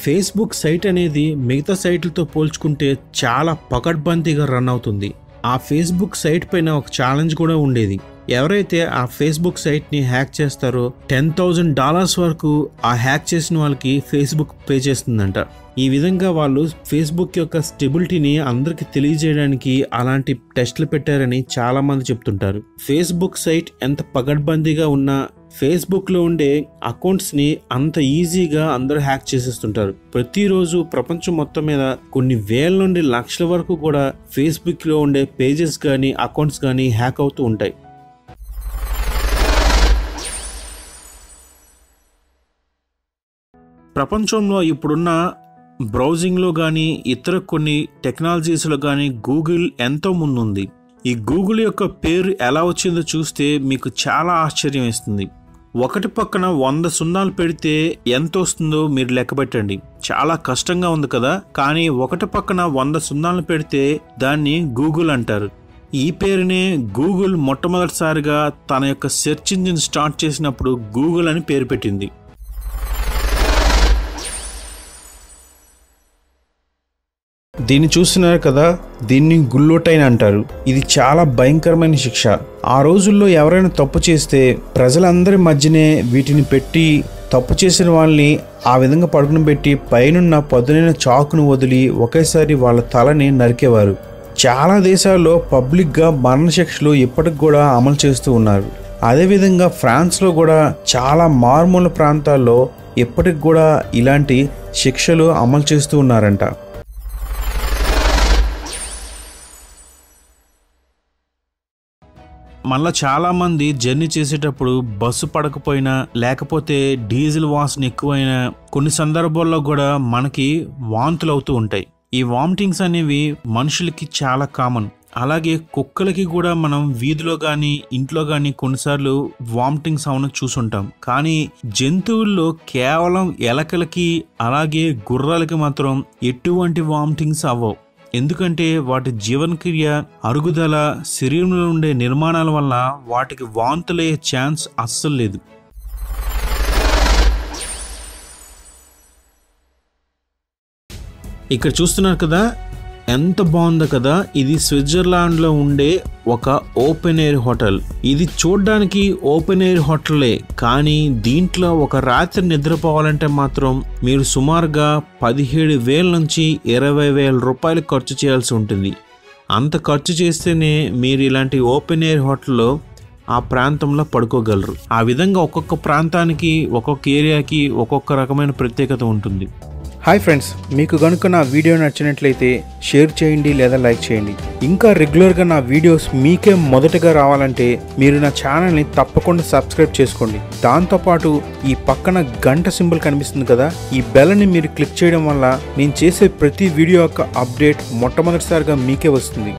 Facebook site అనేది మిగతా సైట్లతో పోల్చుకుంటే చాలా పకడ్బందీగా రన్ అవుతుంది ఆ ఫేస్బుక్ సైట్ పైన ఒక ఛాలెంజ్ కూడా ఉండేది ఎవరైతే ఆ ఫేస్బుక్ సైట్ని హ్యాక్ చేస్తారో టెన్ థౌజండ్ డాలర్స్ వరకు ఆ హ్యాక్ చేసిన వాళ్ళకి ఫేస్బుక్ పే చేస్తుందంట ఈ విధంగా వాళ్ళు ఫేస్బుక్ యొక్క స్టెబిలిటీని అందరికి తెలియజేయడానికి అలాంటి టెస్టులు పెట్టారని చాలా మంది చెప్తుంటారు ఫేస్బుక్ సైట్ ఎంత పగడ్బందీగా ఉన్నా ఫేస్బుక్ లో ఉండే అకౌంట్స్ ని అంత ఈజీగా అందరూ హ్యాక్ చేసేస్తుంటారు ప్రతిరోజు ప్రపంచం మొత్తం మీద కొన్ని వేల నుండి లక్షల వరకు కూడా ఫేస్బుక్ లో ఉండే పేజెస్ కానీ అకౌంట్స్ కానీ హ్యాక్ అవుతూ ఉంటాయి ప్రపంచంలో ఇప్పుడున్న బ్రౌజింగ్లో కానీ ఇతర కొన్ని టెక్నాలజీస్లో కానీ గూగుల్ ఎంతో ముందుంది ఈ గూగుల్ యొక్క పేరు ఎలా వచ్చిందో చూస్తే మీకు చాలా ఆశ్చర్యం వేస్తుంది ఒకటి పక్కన వంద సున్నాలు పెడితే ఎంత వస్తుందో మీరు లెక్క పెట్టండి చాలా కష్టంగా ఉంది కదా కానీ ఒకటి పక్కన వంద సున్నాలు పెడితే దాన్ని గూగుల్ అంటారు ఈ పేరునే గూగుల్ మొట్టమొదటిసారిగా తన యొక్క సెర్చ్ ఇంజిన్ స్టార్ట్ చేసినప్పుడు గూగుల్ అని పేరు పెట్టింది దీన్ని చూస్తున్నారు కదా దీన్ని గుల్లోటైన్ అంటారు ఇది చాలా భయంకరమైన శిక్ష ఆ రోజుల్లో ఎవరైనా తప్పు చేస్తే ప్రజలందరి మధ్యనే వీటిని పెట్టి తప్పు చేసిన వాళ్ళని ఆ విధంగా పడుకుని పెట్టి పైనున్న పదునైన చాకును వదిలి ఒకేసారి వాళ్ళ తలని నరికేవారు చాలా దేశాల్లో పబ్లిక్గా మరణశిక్షలు ఇప్పటికి కూడా అమలు చేస్తూ ఉన్నారు అదేవిధంగా ఫ్రాన్స్లో కూడా చాలా మారుమూల ప్రాంతాల్లో ఇప్పటికి కూడా ఇలాంటి శిక్షలు అమలు చేస్తూ ఉన్నారంట మళ్ళా చాలా మంది జర్నీ చేసేటప్పుడు బస్సు పడకపోయినా లేకపోతే డీజిల్ వాసన ఎక్కువైనా కొన్ని సందర్భాల్లో కూడా మనకి వాంతులు అవుతూ ఉంటాయి ఈ వామిటింగ్స్ అనేవి మనుషులకి చాలా కామన్ అలాగే కుక్కలకి కూడా మనం వీధిలో కానీ ఇంట్లో కానీ కొన్నిసార్లు వామిటింగ్ సౌండ్ చూసుంటాం కానీ జంతువుల్లో కేవలం ఎలకలకి అలాగే గుర్రాలకి మాత్రం ఎటువంటి వామిటింగ్స్ అవ్వవు ఎందుకంటే వాటి జీవనక్రియ అరుగుదల శరీరంలో ఉండే నిర్మాణాల వల్ల వాటికి వాంతులయ్యే ఛాన్స్ అస్సలు లేదు ఇక్కడ చూస్తున్నారు కదా ఎంత బాగుందో కదా ఇది స్విట్జర్లాండ్లో ఉండే ఒక ఓపెన్ ఎయిర్ హోటల్ ఇది చూడ్డానికి ఓపెన్ ఎయిర్ హోటలే కానీ దీంట్లో ఒక రాత్రి నిద్రపోవాలంటే మాత్రం మీరు సుమారుగా పదిహేడు వేల నుంచి ఇరవై వేల రూపాయలు ఖర్చు చేయాల్సి ఉంటుంది అంత ఖర్చు చేస్తేనే మీరు ఇలాంటి ఓపెన్ ఎయిర్ హోటల్లో ఆ ప్రాంతంలో పడుకోగలరు ఆ విధంగా ఒక్కొక్క ప్రాంతానికి ఒక్కొక్క ఏరియాకి ఒక్కొక్క రకమైన ప్రత్యేకత ఉంటుంది హాయ్ ఫ్రెండ్స్ మీకు కనుక నా వీడియో నచ్చినట్లయితే షేర్ చేయండి లేదా లైక్ చేయండి ఇంకా రెగ్యులర్గా నా వీడియోస్ మీకే మొదటగా రావాలంటే మీరు నా ఛానల్ని తప్పకుండా సబ్స్క్రైబ్ చేసుకోండి దాంతోపాటు ఈ పక్కన గంట సింబల్ కనిపిస్తుంది కదా ఈ బెల్ని మీరు క్లిక్ చేయడం వల్ల నేను చేసే ప్రతి వీడియో యొక్క అప్డేట్ మొట్టమొదటిసారిగా మీకే వస్తుంది